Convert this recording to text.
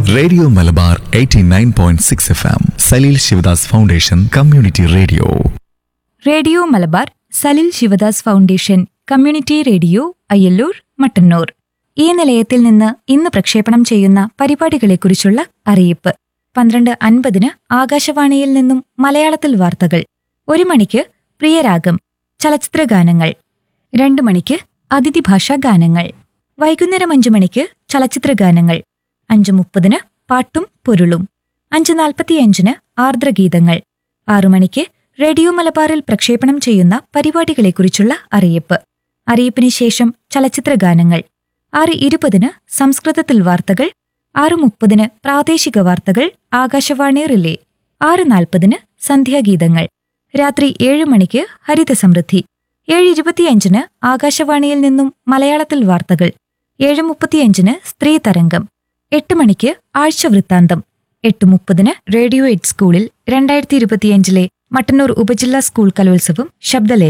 radio Malabar 89.6 point six F M Saleel Sivadas foundation community radio radio Malabar Salil Sivadas foundation community radio Ayyallur Mattannur ഈ നിലയത്തിൽ നിന്ന് ഇന്ന് പ്രക്ഷേപണം ചെയ്യുന്ന പരിപാടികളെക്കുറിച്ചുള്ള അറിയിപ്പ് പന്ത്രണ്ട് അൻപതിന് ആകാശവാണിയിൽ നിന്നും മലയാളത്തിൽ വാർത്തകൾ ഒരു മണിക്ക് പ്രിയരാഗം ചലച്ചിത്ര ഗാനങ്ങൾ രണ്ടു മണിക്ക് അതിഥി ഭാഷാ ഗാനങ്ങൾ വൈകുന്നേരം അഞ്ചു മണിക്ക് ചലച്ചിത്ര ഗാനങ്ങൾ അഞ്ചു മുപ്പതിന് പാട്ടും പൊരുളും അഞ്ച് നാൽപ്പത്തിയഞ്ചിന് ആർദ്രഗീതങ്ങൾ ആറു മണിക്ക് റേഡിയോ മലബാറിൽ പ്രക്ഷേപണം ചെയ്യുന്ന പരിപാടികളെക്കുറിച്ചുള്ള അറിയിപ്പ് അറിയിപ്പിന് ശേഷം ചലച്ചിത്ര ഗാനങ്ങൾ ആറ് ഇരുപതിന് സംസ്കൃതത്തിൽ വാർത്തകൾ ആറ് മുപ്പതിന് പ്രാദേശിക വാർത്തകൾ ആകാശവാണി റിലേ ആറ് നാൽപ്പതിന് സന്ധ്യാഗീതങ്ങൾ രാത്രി ഏഴ് മണിക്ക് ഹരിത സമൃദ്ധി ഏഴ് ഇരുപത്തിയഞ്ചിന് ആകാശവാണിയിൽ നിന്നും മലയാളത്തിൽ വാർത്തകൾ ഏഴ് മുപ്പത്തിയഞ്ചിന് സ്ത്രീ തരംഗം എട്ട് മണിക്ക് ആഴ്ചവൃത്താന്തം എട്ട് മുപ്പതിന് റേഡിയോ എയ്ഡ് സ്കൂളിൽ രണ്ടായിരത്തി ഇരുപത്തിയഞ്ചിലെ മട്ടന്നൂർ ഉപജില്ലാ സ്കൂൾ കലോത്സവം ശബ്ദലേഖ